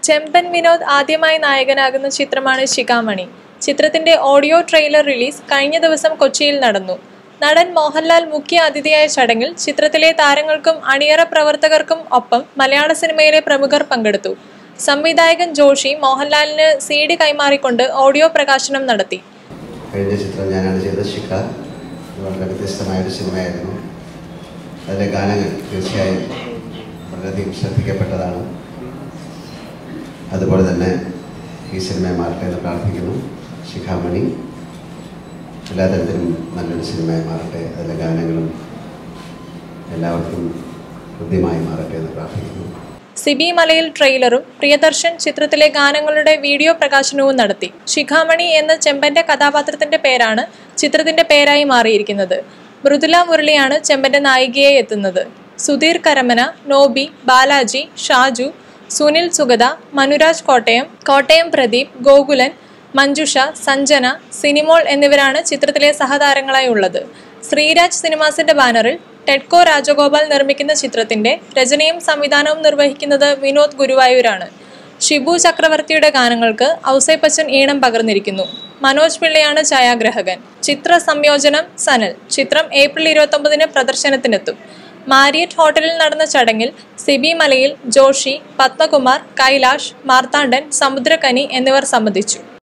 ചെമ്പൻ വിനോദ് ആദ്യമായി നായകനാകുന്ന ചിത്രമാണ് ശിഖാമണി ചിത്രത്തിന്റെ ഓഡിയോ ട്രെയിലർ റിലീസ് കഴിഞ്ഞ ദിവസം കൊച്ചിയിൽ നടന്നു നടൻ മോഹൻലാൽ മുഖ്യ അതിഥിയായ ചടങ്ങിൽ ചിത്രത്തിലെ താരങ്ങൾക്കും അണിയറ പ്രവർത്തകർക്കും ഒപ്പം മലയാള സിനിമയിലെ പ്രമുഖർ പങ്കെടുത്തു സംവിധായകൻ ജോഷി മോഹൻലാലിന് സി ഡി കൈമാറിക്കൊണ്ട് ഓഡിയോ പ്രകാശനം നടത്തി കഴിഞ്ഞ ചിത്രം ഞാനാണ് ചെയ്തത് ശിഖ ഇത് വളരെ വ്യത്യസ്തമായൊരു സിനിമയായിരുന്നു അതിലെ ഗാനങ്ങൾ തീർച്ചയായും വളരെയധികം ശ്രദ്ധിക്കപ്പെട്ടതാണ് അതുപോലെ തന്നെ ഈ സിനിമയെ മാറട്ടെ എന്ന് പ്രാർത്ഥിക്കുന്നു ശിഖാമണി എല്ലാ തരത്തിലും നല്ലൊരു സിനിമയായി മാറട്ടെ അതിലെ ഗാനങ്ങളും എല്ലാവർക്കും ഹൃദ്യമായി മാറട്ടെ എന്ന് പ്രാർത്ഥിക്കുന്നു സിബി മലയിൽ ട്രെയിലറും പ്രിയദർശൻ ചിത്രത്തിലെ ഗാനങ്ങളുടെ വീഡിയോ പ്രകാശനവും നടത്തി ശിഖാമണി എന്ന ചെമ്പന്റെ കഥാപാത്രത്തിന്റെ പേരാണ് ചിത്രത്തിന്റെ പേരായി മാറിയിരിക്കുന്നത് മൃദുല മുരളിയാണ് ചെമ്പന്റെ നായികയെ എത്തുന്നത് സുധീർ കരമന നോബി ബാലാജി ഷാജു സുനിൽ സുഗത മനുരാജ് കോട്ടയം കോട്ടയം പ്രദീപ് ഗോകുലൻ മഞ്ജുഷ സഞ്ജന സിനിമോൾ എന്നിവരാണ് ചിത്രത്തിലെ സഹതാരങ്ങളായി ഉള്ളത് ശ്രീരാജ് സിനിമാസിന്റെ ബാനറിൽ ടെഡ്കോ രാജഗോപാൽ നിർമ്മിക്കുന്ന ചിത്രത്തിന്റെ രചനയും സംവിധാനവും നിർവഹിക്കുന്നത് വിനോദ് ഗുരുവായൂരാണ് ഷിബു ചക്രവർത്തിയുടെ ഗാനങ്ങൾക്ക് ഔസേപ്പച്ചൻ ഈണം പകർന്നിരിക്കുന്നു മനോജ് പിള്ളയാണ് ഛായാഗ്രഹകൻ ചിത്ര സംയോജനം സനൽ ചിത്രം ഏപ്രിൽ ഇരുപത്തൊമ്പതിന് പ്രദർശനത്തിനെത്തും മാരിയറ്റ് ഹോട്ടലിൽ നടന്ന ചടങ്ങിൽ സിബി മലയിൽ ജോഷി പത്മകുമാർ കൈലാഷ് മാർത്താണ്ഡൻ സമുദ്രകനി എന്നിവർ സംബന്ധിച്ചു